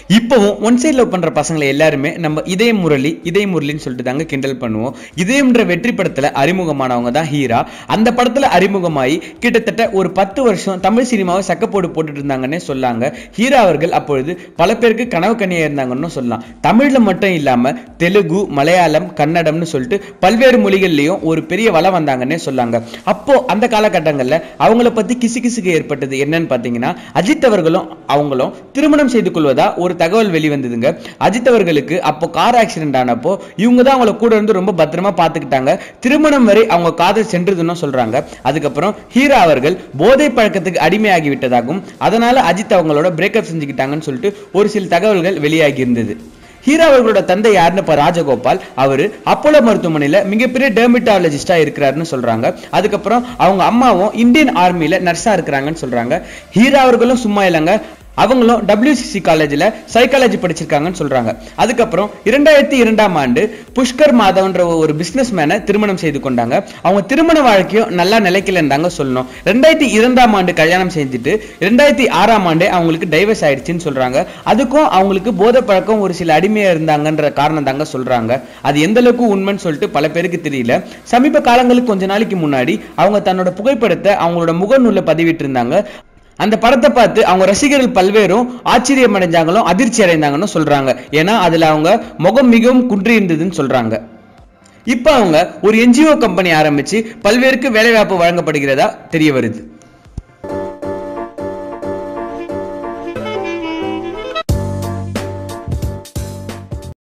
இப்போவும் one side love பண்ற பசங்களை எல்லாருமே நம்ம இதய முரளி இதய முரளின்னு சொல்லிட்டு தாங்க கிண்டல் பண்ணுவோம் இதயம்ன்ற வெற்றி படத்துல அறிமுகமானவங்க தான் ஹீரா அந்த படத்துல அறிமுகமாகி கிட்டத்தட்ட ஒரு பத்து வருஷம் தமிழ் சினிமாவை சக்கப்போடு போட்டுட்டு இருந்தாங்கன்னே சொல்லாங்க ஹீரா அவர்கள் அப்பொழுது பல பேருக்கு கனவு கண்ணியா இருந்தாங்கன்னு சொல்லலாம் தமிழ்ல மட்டும் இல்லாம தெலுங்கு மலையாளம் கன்னடம்னு சொல்லிட்டு பல்வேறு மொழிகள்லயும் ஒரு பெரிய வளம் வந்தாங்கன்னே சொல்லாங்க அப்போ அந்த காலகட்டங்கள்ல அவங்கள பத்தி கிசு கிசுக்கு ஏற்பட்டது என்னன்னு பாத்தீங்கன்னா அஜித் அவர்களும் அவங்களும் திருமணம் செய்து கொள்வதா ஒரு தகவல் வெளிவந்ததுங்க அஜித் அவர்களுக்கு அப்போ கார் ஆக்சிடென்ட் ஆனப்போ இவங்க தான் அவங்கள கூட இருந்து ரொம்ப பத்திரமா பார்த்துக்கிட்டாங்க திருமணம் வரை அவங்க காதல் சென்றதுன்னு சொல்றாங்க அதுக்கப்புறம் ஹீரா அவர்கள் போதை பழக்கத்துக்கு அடிமையாகி விட்டதாகவும் அதனால அஜித் அவங்களோட பிரேக்கப் செஞ்சுக்கிட்டாங்கன்னு சொல்லிட்டு ஒரு சில தகவல்கள் வெளியாகி இருந்தது ஹீரா அவர்களோட தந்தை யாருன்னு இப்ப ராஜகோபால் அவரு அப்போலோ மருத்துவமனையில மிகப்பெரிய டெர்மிட்டாலஜிஸ்டா இருக்கிறாருன்னு சொல்றாங்க அதுக்கப்புறம் அவங்க அம்மாவும் இந்தியன் ஆர்மியில நர்ஸா இருக்கிறாங்கன்னு சொல்றாங்க ஹீரா அவர்களும் சும்மா இல்லைங்க அவங்களும் டபிள்யூசிசி காலேஜில் சைக்காலஜி படிச்சிருக்காங்கன்னு சொல்றாங்க அதுக்கப்புறம் இரண்டாயிரத்தி இரண்டாம் ஆண்டு புஷ்கர் மாதவன்ற ஒரு பிசினஸ் மேனை திருமணம் செய்து கொண்டாங்க அவங்க திருமண வாழ்க்கையும் நல்லா நிலைக்கலன்றாங்க சொல்லணும் ரெண்டாயிரத்தி இரண்டாம் ஆண்டு கல்யாணம் செஞ்சுட்டு ரெண்டாயிரத்தி ஆறாம் ஆண்டே அவங்களுக்கு டைவர்ஸ் ஆயிடுச்சுன்னு சொல்றாங்க அதுக்கும் அவங்களுக்கு போதை பழக்கம் ஒரு சில அடிமையா இருந்தாங்கன்ற காரணம் தாங்க சொல்றாங்க அது எந்த அளவுக்கு உண்மைன்னு சொல்லிட்டு பல பேருக்கு தெரியல சமீப காலங்களுக்கு கொஞ்ச நாளைக்கு முன்னாடி அவங்க தன்னோட புகைப்படத்தை அவங்களோட முகநூல்ல பதிவிட்டு இருந்தாங்க அந்த படத்தை பார்த்து அவங்க ரசிகர்கள் பல்வேறும் ஆச்சரியம் அடைஞ்சாங்களும் அதிர்ச்சி அடைந்தாங்கன்னு சொல்றாங்க ஏன்னா அதுல அவங்க முகம் மிகவும் குன்றி இருந்ததுன்னு சொல்றாங்க இப்போ அவங்க ஒரு என்ஜிஓ கம்பெனி ஆரம்பிச்சு பல்வேறுக்கு வேலைவாய்ப்பு வழங்கப்படுகிறதா தெரிய வருது